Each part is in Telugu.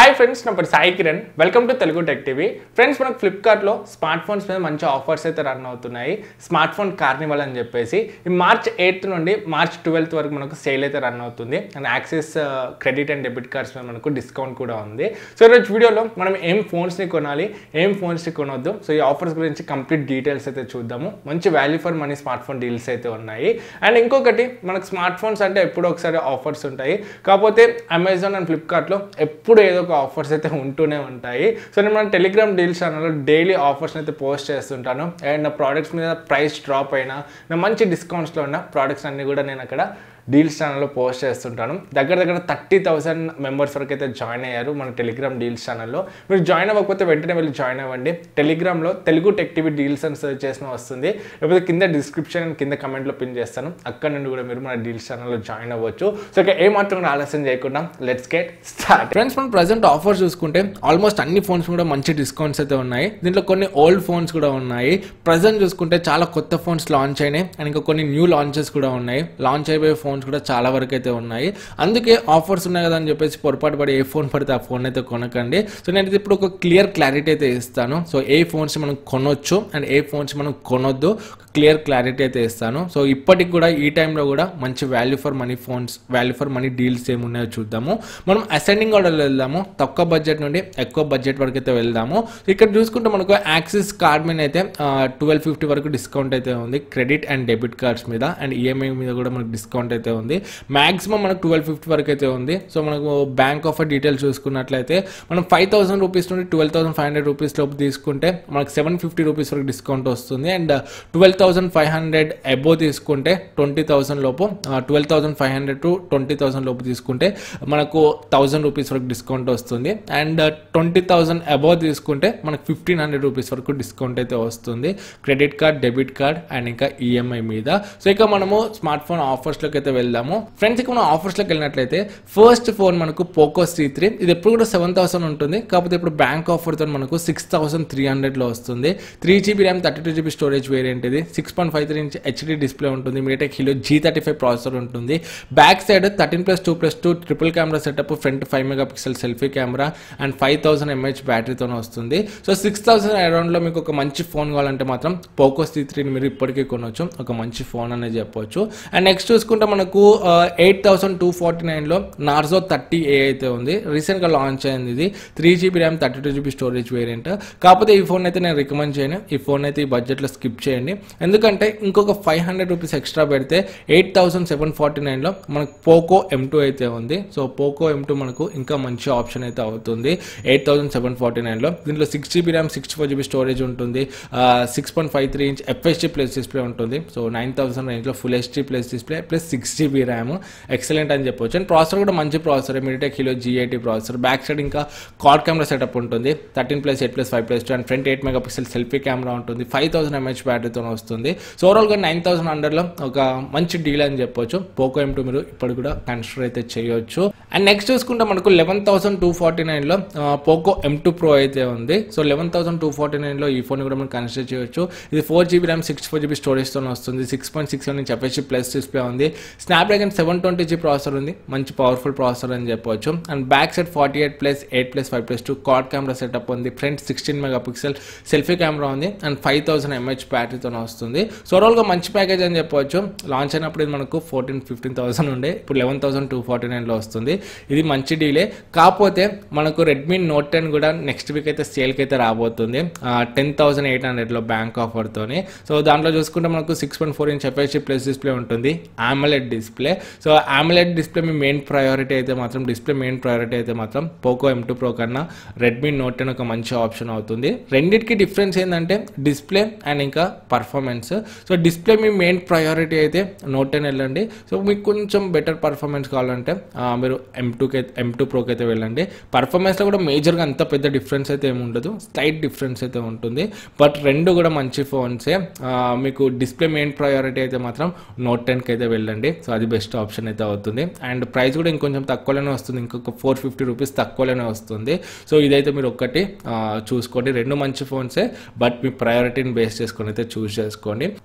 హాయ్ ఫ్రెండ్స్ నా పేరు Sai Kiran welcome to Telugu tech TV friends మనకు ఫ్లిప్కార్ట్లో స్మార్ట్ ఫోన్స్ మీద మంచి ఆఫర్స్ అయితే రన్ అవుతున్నాయి స్మార్ట్ ఫోన్ కార్నివల్ అని చెప్పేసి ఈ మార్చ్ ఎయిత్ నుండి మార్చ్ ట్వెల్త్ వరకు మనకు సేల్ అయితే రన్ అవుతుంది and Axis credit and debit cards మీద మనకు డిస్కౌంట్ కూడా ఉంది సో ఈరోజు వీడియోలో మనం ఏం ఫోన్స్ని కొనాలి ఏం ఫోన్స్ని కొనొద్దు సో ఈ ఆఫర్స్ గురించి కంప్లీట్ డీటెయిల్స్ అయితే చూద్దాము మంచి value for money smart phone deals అయితే ఉన్నాయి అండ్ ఇంకొకటి మనకు స్మార్ట్ ఫోన్స్ అంటే ఎప్పుడో ఒకసారి ఆఫర్స్ ఉంటాయి కాకపోతే అమెజాన్ అండ్ ఫ్లిప్కార్ట్లో ఎప్పుడు ఏదో ఒక ఆఫర్స్ అయితే ఉంటూనే ఉంటాయి సో నేను మన టెలిగ్రామ్ డీల్స్ ఛానల్లో డైలీ ఆఫర్స్ అయితే పోస్ట్ చేస్తుంటాను అండ్ నా ప్రోడక్ట్స్ మీద ప్రైస్ డ్రాప్ అయినా నా మంచి డిస్కౌంట్స్లో ఉన్న ప్రోడక్ట్స్ అన్నీ కూడా నేను అక్కడ డీల్స్ ఛానల్లో పోస్ట్ చేస్తుంటాను దగ్గర దగ్గర థర్టీ థౌసండ్ మెంబర్స్ వరకు అయితే జాయిన్ అయ్యారు మన టెలిగ్రామ్ డీల్స్ ఛానల్లో మీరు జాయిన్ అవ్వకపోతే వెంటనే వెళ్ళి జాయిన్ అవ్వండి టెలిగ్రామ్లో తెలుగు టెక్ టీవీ డీల్స్ అని సెర్చ్ చేసిన వస్తుంది లేకపోతే కింద డిస్క్రిప్షన్ అండ్ కింద కమెంట్లో పిన్ చేస్తాను అక్కడ నుండి కూడా మీరు మన డీల్స్ ఛానల్లో జాయిన్ అవ్వచ్చు సో ఇక ఏమాత్రం కూడా ఆలస్యం చేయకుండా లెట్స్ గెట్ స్టార్ట్ ఫ్రెండ్స్ మనం ప్రజెంట్ ఆఫర్ చూసుకుంటే ఆల్మోస్ట్ అన్ని ఫోన్స్ కూడా మంచి డిస్కౌంట్స్ అయితే ఉన్నాయి దీంట్లో కొన్ని ఓల్డ్ ఫోన్స్ కూడా ఉన్నాయి ప్రజెంట్ చూసుకుంటే చాలా కొత్త ఫోన్స్ లాంచ్ అయినాయి అండ్ ఇంకా కొన్ని న్యూ లాంచెస్ కూడా ఉన్నాయి లాంచ్ అయిపోయే ఫోన్స్ కూడా చాలా వరకు అయితే ఉన్నాయి అందుకే ఆఫర్స్ ఉన్నాయి కదా అని చెప్పేసి పొరపాటు పడి ఏ ఫోన్ పడితే ఆ ఫోన్ అయితే కొనకండి సో నేను ఇప్పుడు ఒక క్లియర్ క్లారిటీ అయితే ఇస్తాను సో ఏ ఫోన్స్ మనం కొనొచ్చు అండ్ ఏ ఫోన్స్ మనం కొనొద్దు క్లియర్ క్లారిటీ అయితే ఇస్తాను సో ఇప్పటికి కూడా ఈ టైంలో కూడా మంచి value for money phones value for money deals ఏమున్నాయో చూద్దాము మనం అసెండింగ్ ఆర్డర్లో వెళ్దాము తక్కువ బడ్జెట్ నుండి ఎక్కువ బడ్జెట్ వరకు అయితే వెళ్దాము ఇక్కడ చూసుకుంటే మనకు యాక్సిస్ కార్డ్ మీద అయితే ట్వెల్వ్ ఫిఫ్టీ వరకు డిస్కౌంట్ అయితే ఉంది క్రెడిట్ అండ్ డెబిట్ కార్డ్స్ మీద అండ్ ఈఎంఐ మీద కూడా మనకు డిస్కౌంట్ అయితే ఉంది మాక్సిమం మనకు ట్వెల్వ్ ఫిఫ్టీ వరకు అయితే ఉంది సో మనకు బ్యాంక్ ఆఫర్ డీటెయిల్స్ చూసుకున్నట్లయితే మనం ఫైవ్ థౌసండ్ రూపీస్ నుండి twelve thousand five hundred rupees లోపు తీసుకుంటే మనకు సెవెన్ ఫిఫ్టీ రూపీస్ వరకు డిస్కౌంట్ వస్తుంది and twelve thousand five hundred above తీసుకుంటే ట్వంటీ థౌసండ్ లోపు twelve thousand five hundred to twenty thousand లోపు తీసుకుంటే మనకు థౌసండ్ రూపీస్ వరకు డిస్కౌంట్ వస్తుంది అండ్ ట్వంటీ థౌసండ్ అబోవ్ తీసుకుంటే మనకు ఫిఫ్టీన్ హండ్రెడ్ రూపీస్ వరకు డిస్కౌంట్ అయితే వస్తుంది credit card debit card and ఇంకా ఈఎంఐ మీద సో ఇక మనము స్మార్ట్ ఫోన్ ఆఫర్స్లోకి అయితే వెళ్దాము ఫ్రెండ్స్ ఇక మనం ఆఫర్స్లోకి వెళ్ళినట్లయితే ఫస్ట్ ఫోన్ మనకు పోకో సి త్రీ ఇది ఎప్పుడు కూడా సెవెన్ థౌసండ్ ఉంటుంది కాకపోతే ఇప్పుడు బ్యాంక్ ఆఫర్తో మనకు సిక్స్ థౌసండ్ త్రీ హండ్రెడ్లో వస్తుంది three GB RAM thirty two GB storage variant ఇది six point five three inch HD display ఉంటుంది MediaTek Helio G thirty five processor ఉంటుంది back side thirteen plus two plus two triple camera setup front five mega pixel selfie camera and five thousand MH బ్యాటరీతో వస్తుంది సో సిక్స్ థౌసండ్ అరౌండ్లో మీకు ఒక మంచి ఫోన్ కావాలంటే మాత్రం పోకో సి త్రీని మీరు ఇప్పటికీ కొనవచ్చు ఒక మంచి ఫోన్ అనేది చెప్పొచ్చు అండ్ నెక్స్ట్ చూసుకుంటే మనకు ఎయిట్ థౌసండ్ టూ ఫార్టీ నైన్లో నార్జో థర్టీ ఏ అయితే ఉంది రీసెంట్గా లాంచ్ అయింది ఇది three GB RAM thirty two GB storage variant కాకపోతే ఈ ఫోన్ అయితే నేను రికమెండ్ చేయను ఈ ఫోన్ అయితే ఈ బడ్జెట్లో స్కిప్ చేయండి ఎందుకంటే ఇంకొక ఫైవ్ హండ్రెడ్ రూపీస్ ఎక్స్ట్రా పెడితే ఎయిట్ థౌసండ్ సెవెన్ ఫార్టీ నైన్లో మనకు పోకో ఎం టూ అయితే ఉంది సో పోకో ఎం టూ మనకు ఇంకా మంచి ఆప్షన్ అయితే అవుతుంది ఎయిట్ థౌసండ్ సెవెన్ ఫార్టీ నైన్లో దీంట్లో six GB RAM sixty four GB storage ఉంటుంది six point five three inch FST plus display ఉంటుంది సో నైన్ థౌసండ్ రేంజ్లో full HD plus display plus six GB RAM excellent అని చెప్పొచ్చు అండ్ ప్రాసెసర్ కూడా మంచి processor MediaTek Helio G eighty processor back side ఇంకా కార్డ్ కెమెరా సెటప్ ఉంటుంది thirteen plus eight plus five plus two and front eight mega pixel selfie camera ఉంటుంది ఫైవ్ థౌసండ్ ఎంహెచ్ బ్యాటరీతో వస్తుంది సో ఓవరాల్గా నైన్ థౌసండ్ అండర్లో ఒక మంచి డీల్ అని చెప్పొచ్చు పోకో ఎం టూ మీరు ఇప్పుడు కూడా కన్సిడర్ అయితే చేయొచ్చు అండ్ నెక్స్ట్ చూసుకుంటే మనకు లెవెన్ థౌసండ్ టూ ఫార్టీ నైన్లో పోకో ఎం టూ ప్రో అయితే ఉంది so eleven thousand two forty నైన్లో ఈ ఫోన్ కూడా మనం కన్సిడర్ చేయొచ్చు ఇది four GB RAM six four GB స్టోరేజ్తో వస్తుంది సిక్స్ పాయింట్ సిక్స్ నుంచి ఎఫ్ఎస్సీ ప్లస్ డిస్ప్లే ఉంది Snapdragon seven twenty G processor ఉంది మంచి పవర్ఫుల్ ప్రాసెసర్ అని చెప్పొచ్చు and back side forty eight plus eight plus five plus two quad camera setup ఉంది front sixteen mega pixel selfie camera ఉంది అండ్ ఫైవ్ థౌసండ్ ఎంహెచ్ బ్యాటరీతో వస్తుంది సో ఓవరాల్గా మంచి ప్యాకేజ్ అని చెప్పొచ్చు లాంచ్ అయినప్పుడు ఇది మనకు ఫోర్టీన్ ఫిఫ్టీన్ థౌసండ్ ఉండే ఇప్పుడు లెవెన్ థౌసండ్ టూ ఫార్టీ నైన్లో వస్తుంది ఇది మంచి డీలే కాకపోతే మనకు రెడ్మీ నోట్ టెన్ కూడా నెక్స్ట్ వీక్ అయితే సేల్కి అయితే రాబోతుంది టెన్ థౌసండ్ ఎయిట్ హండ్రెడ్లో బ్యాంక్ ఆఫర్తోని సో దాంట్లో చూసుకుంటే మనకు six point four inch FHD plus display ఉంటుంది AMOLED display so AMOLED display మీ మెయిన్ ప్రయారిటీ అయితే మాత్రం డిస్ప్లే మెయిన్ ప్రయారిటీ అయితే మాత్రం పోకో ఎం టూ ప్రో కన్నా రెడ్మీ నోట్ టెన్ ఒక మంచి ఆప్షన్ అవుతుంది రెండింటికి డిఫరెన్స్ ఏంటంటే డిస్ప్లే అండ్ ఇంకా పర్ఫార్మెన్స్ సో డిస్ప్లే మీ మెయిన్ ప్రయారిటీ అయితే నోట్ టెన్ వెళ్ళండి సో మీకు కొంచెం బెటర్ పర్ఫార్మెన్స్ కావాలంటే ఆ, మీరు ఎం టూకి ఎం టూ ప్రోకి అయితే వెళ్ళండి పర్ఫార్మెన్స్లో కూడా మేజర్గా అంత పెద్ద డిఫరెన్స్ అయితే ఏమి ఉండదు స్లైట్ డిఫరెన్స్ అయితే ఉంటుంది బట్ రెండు కూడా మంచి ఫోన్సే ఆ, మీకు డిస్ప్లే మెయిన్ ప్రయారిటీ అయితే మాత్రం నోట్ టెన్కి అయితే వెళ్ళండి సో అది బెస్ట్ ఆప్షన్ అయితే అవుతుంది అండ్ ప్రైస్ కూడా ఇంకొంచెం తక్కువలోనే వస్తుంది ఇంకొక ఫోర్ ఫిఫ్టీ రూపీస్ తక్కువలోనే వస్తుంది సో ఇదైతే మీరు ఒక్కటి ఆ, చూసుకోండి రెండు మంచి ఫోన్సే బట్ మీ ప్రయారిటీని బేస్ చేసుకొని అయితే చూస్ చేసుకోండి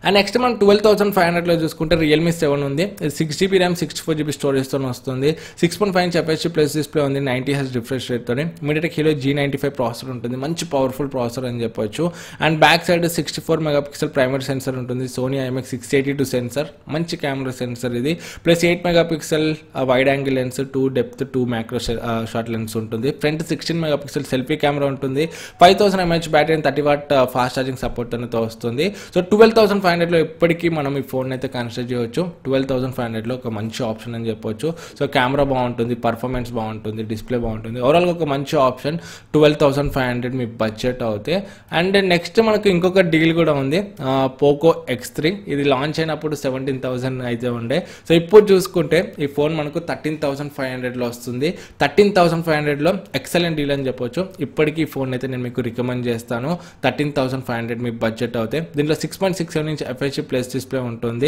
అండ్ నెక్స్ట్ మనం ట్వెల్వ్ థౌసండ్ ఫైవ్ హండ్రెడ్లో చూసుకుంటే రియల్మీ సెవెన్ ఉంది six GB RAM sixty four GB స్టోరేజ్తో వస్తుంది six point five inch FHD plus display ఉంది నైంటీ హెచ్ రిఫ్రెష్ రేట్తో MediaTek Helio G ninety five processor ఉంటుంది మంచి పవర్ఫుల్ ప్రాసెసర్ అని చెప్పొచ్చు and back side sixty four mega pixel primary sensor ఉంటుంది Sony IMX six eighty two sensor మంచి కెమెరా సెన్సర్ ఇది plus eight mega pixel wide angle lens two depth two macro short lens ఉంటుంది front sixteen mega pixel selfie camera ఉంటుంది five thousand mAh battery and thirty watt fast charging support అనేది వస్తుంది సో ట్వెల్వ్ థౌసండ్ ఫైవ్ హండ్రెడ్లో ఇప్పటికీ మనం ఈ ఫోన్ అయితే కన్సిడర్ చేయవచ్చు ట్వెల్వ్ థౌసండ్ ఫైవ్ హండ్రెడ్లో ఒక మంచి ఆప్షన్ అని చెప్పొచ్చు సో కెమెరా బాగుంటుంది పర్ఫార్మెన్స్ బాగుంటుంది డిస్ప్లే బాగుంటుంది ఓవరాల్గా ఒక మంచి option twelve thousand five hundred మీ బడ్జెట్ అవుతే అండ్ నెక్స్ట్ మనకు ఇంకొక డీల్ కూడా ఉంది పోకో ఎక్స్ త్రీ ఇది లాంచ్ అయినప్పుడు సెవెంటీన్ థౌసండ్ అయితే ఉండే సో ఇప్పుడు చూసుకుంటే ఈ ఫోన్ మనకు థర్టీన్ థౌసండ్ ఫైవ్ హండ్రెడ్లో వస్తుంది థర్టీన్ థౌసండ్ ఫైవ్ హండ్రెడ్లో ఎక్సలెంట్ డీల్ అని చెప్పొచ్చు ఇప్పటికీ ఈ ఫోన్ అయితే నేను మీకు రికమెండ్ చేస్తాను థర్టీన్ థౌసండ్ ఫైవ్ హండ్రెడ్ మీ బడ్జెట్ అవుతే దీంట్లో six point six seven inch FHD plus display ఉంటుంది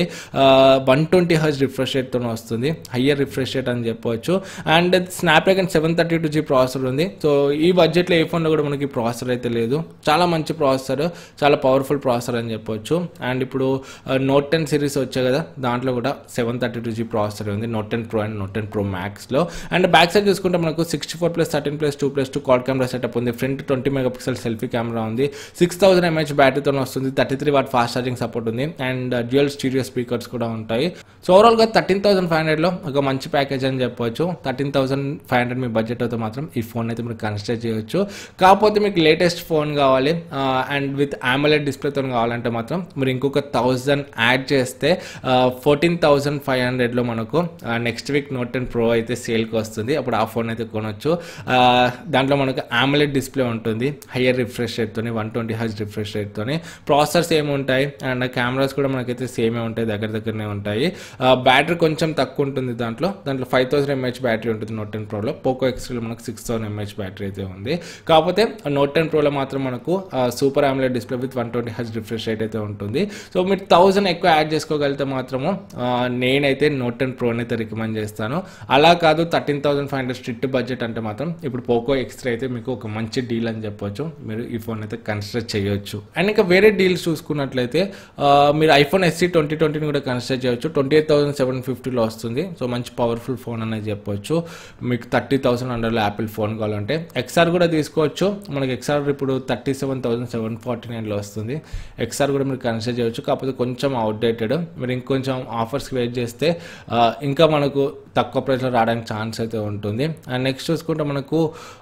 వన్ ట్వంటీ హర్జ్ రిఫ్రెష్ రేట్తో వస్తుంది హయ్యర్ రిఫ్రెష్ రేట్ అని చెప్పవచ్చు and Snapdragon seven thirty two G processor ఉంది సో ఈ బడ్జెట్లో ఏ ఫోన్లో కూడా మనకి ప్రాసెసర్ అయితే లేదు చాలా మంచి ప్రాసెసర్ చాలా పవర్ఫుల్ ప్రాసెసర్ అని చెప్పొచ్చు అండ్ ఇప్పుడు నోట్ టెన్ సిరీస్ వచ్చాయి కదా దాంట్లో కూడా seven thirty two G processor ఉంది Note ten pro and Note ten pro మ్యాక్స్లో అండ్ బ్యాక్ సైడ్ చూసుకుంటే మనకు sixty four plus thirteen plus two plus two quad camera setup ఉంది front twenty mega pixel selfie camera ఉంది సిక్స్ థౌసండ్ ఎంహెచ్ బ్యాటరీతో వస్తుంది thirty three watt fast charging support ఉంది అండ్ డ్యూయల్ స్టీరియో స్పీకర్స్ కూడా ఉంటాయి సో ఓవరాల్గా థర్టీన్ థౌసండ్ ఫైవ్ హండ్రెడ్లో ఒక మంచి ప్యాకేజ్ అని చెప్పొచ్చు థర్టీన్ థౌసండ్ ఫైవ్ హండ్రెడ్ మీ బడ్జెట్ అయితే మాత్రం ఈ ఫోన్ అయితే మీరు కన్సిడర్ చేయొచ్చు కాకపోతే మీకు లేటెస్ట్ ఫోన్ కావాలి అండ్ విత్ ఆమోలెడ్ డిస్ప్లేతో కావాలంటే మాత్రం మీరు ఇంకొక థౌజండ్ యాడ్ చేస్తే ఫోర్టీన్ థౌసండ్ ఫైవ్ హండ్రెడ్లో మనకు next week Note ten pro అయితే సేల్కి వస్తుంది అప్పుడు ఆ ఫోన్ అయితే కొనొచ్చు ఆ, దాంట్లో మనకు ఆమోలెడ్ డిస్ప్లే ఉంటుంది హయ్యర్ రిఫ్రెష్ రేట్తోని వన్ ట్వంటీ హెచ్ రిఫ్రెష్ రేట్తోని ప్రాసెసర్స్ ఏమి ఉంటాయి అండ్ కెమెరాస్ కూడా మనకైతే సేమే ఉంటాయి దగ్గర దగ్గరనే ఉంటాయి బ్యాటరీ కొంచెం తక్కువ ఉంటుంది దాంట్లో దాంట్లో ఫైవ్ థౌసండ్ ఎంహెచ్ బ్యాటరీ ఉంటుంది నోట్ టెన్ ప్రోలో పోకో ఎక్స్లో మనకు సిక్స్ థౌసండ్ ఎంహెచ్ బ్యాటరీ అయితే ఉంది కాకపోతే నోట్ టెన్ ప్రోలో మాత్రం మనకు super AMOLED display with one twenty H refresh rate అయితే ఉంటుంది సో మీరు థౌసండ్ ఎక్కువ యాడ్ చేసుకోగలిగితే మాత్రము ఆ, నేనైతే నోట్ టెన్ ప్రోని అయితే రికమెండ్ చేస్తాను అలా కాదు thirteen thousand five hundred strict budget అంటే మాత్రం ఇప్పుడు పోకో ఎక్స్ట్రా అయితే మీకు ఒక మంచి డీల్ అని చెప్పొచ్చు మీరు ఈ ఫోన్ అయితే కన్సిడర్ చేయొచ్చు అండ్ ఇంకా వేరే డీల్స్ చూసుకున్నట్లయితే ఆ, మీరు ఐఫోన్ ఎస్సీ ట్వంటీ ట్వంటీని కూడా కన్సిడర్ చేయొచ్చు ట్వంటీ ఎయిట్ థౌసండ్ సెవెన్ ఫిఫ్టీలో వస్తుంది సో మంచి పవర్ఫుల్ ఫోన్ అనేది చెప్పొచ్చు మీకు థర్టీ థౌసండ్ అండర్లో యాపిల్ ఫోన్ కావాలంటే ఎక్స్ఆర్ కూడా తీసుకోవచ్చు మనకి ఎక్స్ఆర్ ఇప్పుడు thirty seven thousand seven forty నైన్లో వస్తుంది ఎక్స్ఆర్ కూడా మీరు కన్సిడర్ చేయొచ్చు కాకపోతే కొంచెం అవుట్డేటెడ్ మీరు ఇంకొంచెం ఆఫర్స్కి వెయిట్ చేస్తే ఆ, ఇంకా మనకు తక్కువ ప్రైస్లో రావడానికి ఛాన్స్ అయితే ఉంటుంది అండ్ నెక్స్ట్ చూసుకుంటే మనకు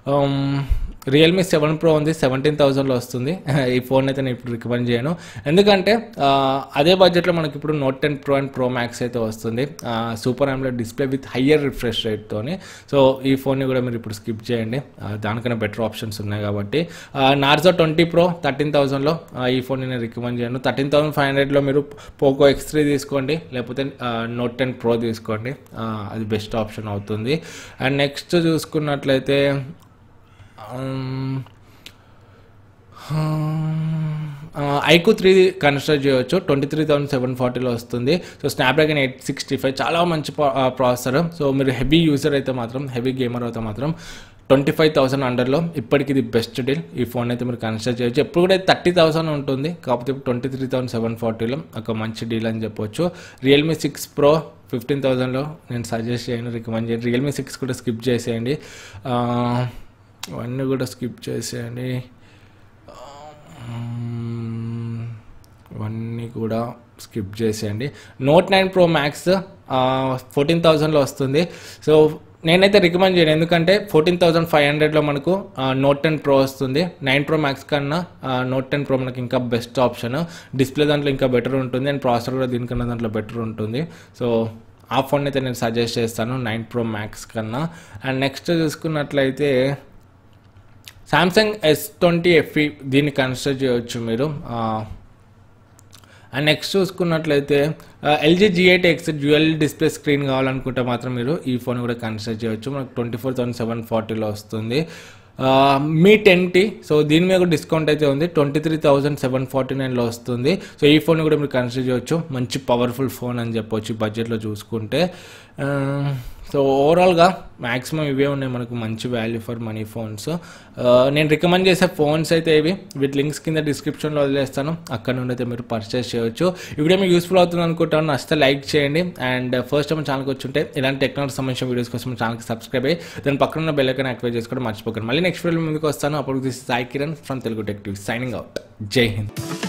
రియల్మీ సెవెన్ ప్రో ఉంది సెవెంటీన్ థౌసండ్లో వస్తుంది ఈ ఫోన్ అయితే నేను ఇప్పుడు రికమెండ్ చేయను ఎందుకంటే ఆ, అదే బడ్జెట్లో మనకి ఇప్పుడు Note ten pro and pro max అయితే వస్తుంది super AMOLED display with higher refresh రేట్తోని సో ఈ ఫోన్ని కూడా మీరు ఇప్పుడు స్కిప్ చేయండి ఆ, దానికన్నా బెటర్ ఆప్షన్స్ ఉన్నాయి కాబట్టి నార్జో ట్వంటీ ప్రో థర్టీన్ థౌసండ్లో ఈ ఫోన్ నేను రికమెండ్ చేయను థర్టీన్ థౌసండ్ ఫైవ్ హండ్రెడ్లో మీరు పోకో ఎక్స్ త్రీ తీసుకోండి లేకపోతే నోట్ టెన్ ప్రో తీసుకోండి ఆ, అది బెస్ట్ ఆప్షన్ అవుతుంది అండ్ నెక్స్ట్ చూసుకున్నట్లయితే ఐకు త్రీ కన్సిడర్ చేయవచ్చు ట్వంటీ త్రీ థౌసండ్ సెవెన్ ఫార్టీలో వస్తుంది so Snapdragon eight sixty five చాలా మంచి ప్రాసెసర్ సో మీరు హెవీ యూజర్ అయితే మాత్రం హెవీ గేమర్ అయితే మాత్రం ట్వంటీ ఫైవ్ థౌసండ్ అండర్లో ఇప్పటికి ఇది బెస్ట్ డీల్ ఈ ఫోన్ అయితే మీరు కన్సిడర్ చేయొచ్చు ఎప్పుడు కూడా థర్టీ థౌసండ్ ఉంటుంది కాకపోతే ట్వంటీ త్రీ థౌసండ్ సెవెన్ ఫార్టీలో ఒక మంచి డీల్ అని చెప్పొచ్చు రియల్మీ సిక్స్ ప్రో ఫిఫ్టీన్ థౌసండ్లో నేను సజెస్ట్ చేయను రికమెండ్ చేయండి రియల్మీ సిక్స్ కూడా స్కిప్ చేసేయండి ఆ, అవన్నీ కూడా స్కిప్ చేసేయండి మ్మ్. ఇవన్నీ కూడా స్కిప్ చేసేయండి Note nine pro max fourteen థౌజండ్లో వస్తుంది సో నేనైతే రికమెండ్ చేయను ఎందుకంటే ఫోర్టీన్ థౌసండ్ ఫైవ్ హండ్రెడ్లో మనకు నోట్ టెన్ ప్రో వస్తుంది నైన్ ప్రో మ్యాక్స్ కన్నా నోట్ టెన్ ప్రో మనకి ఇంకా బెస్ట్ ఆప్షన్ డిస్ప్లే దాంట్లో ఇంకా బెటర్ ఉంటుంది అండ్ ప్రాసెసర్ కూడా దీనికన్నా దాంట్లో బెటర్ ఉంటుంది సో ఆ ఫోన్ అయితే నేను సజెస్ట్ చేస్తాను నైన్ ప్రో మ్యాక్స్ కన్నా అండ్ నెక్స్ట్ చూసుకున్నట్లయితే సామ్సంగ్ ఎస్ ట్వంటీ ఎఫ్ఈ దీన్ని కన్సిడర్ చేయవచ్చు మీరు ఆ, అండ్ నెక్స్ట్ చూసుకున్నట్లయితే LG G eight X dual display screen కావాలనుకుంటే మాత్రం మీరు ఈ ఫోన్ కూడా కన్సిడర్ చేయవచ్చు మనకు ట్వంటీ ఫోర్ థౌసండ్ సెవెన్ ఫార్టీలో వస్తుంది ఆ, మీ టెన్ టీ సో దీని మీద కూడా డిస్కౌంట్ అయితే ఉంది twenty three thousand seven forty నైన్లో వస్తుంది సో ఈ ఫోన్ కూడా మీరు కన్సిడర్ చేయవచ్చు మంచి పవర్ఫుల్ ఫోన్ అని చెప్పొచ్చు ఈ బడ్జెట్లో చూసుకుంటే సో ఓవరాల్గా మ్యాక్సిమం ఇవే ఉన్నాయి మనకు మంచి వాల్యూ ఫర్ మనీ ఫోన్స్ నేను రికమెండ్ చేసే ఫోన్స్ అయితే ఇవి వీటి లింక్స్ కింద డిస్క్రిప్షన్లో వదిలేస్తాను అక్కడ నుండి అయితే మీరు పర్చేస్ చేయొచ్చు ఈ వీడియో మీకు యూస్ఫుల్ అవుతుంది అనుకుంటాను నచ్చితే లైక్ చేయండి అండ్ ఫస్ట్ టైం ఛానల్కి వచ్చి ఉంటే ఇలాంటి టెక్నాలజీ సంబంధించిన వీడియోస్ కోసం ఛానల్కి సబ్స్క్రైబ్ అయ్యి దాని పక్కన ఉన్న బెల్ ఐకాన్ యాక్టివేట్ చేసుకోవడం మర్చిపోకండి మళ్ళీ నెక్స్ట్ వీడియో ముందుకు వస్తాను అప్పుడు this Sai Kiran from Telugu tech TV signing out Jai Hind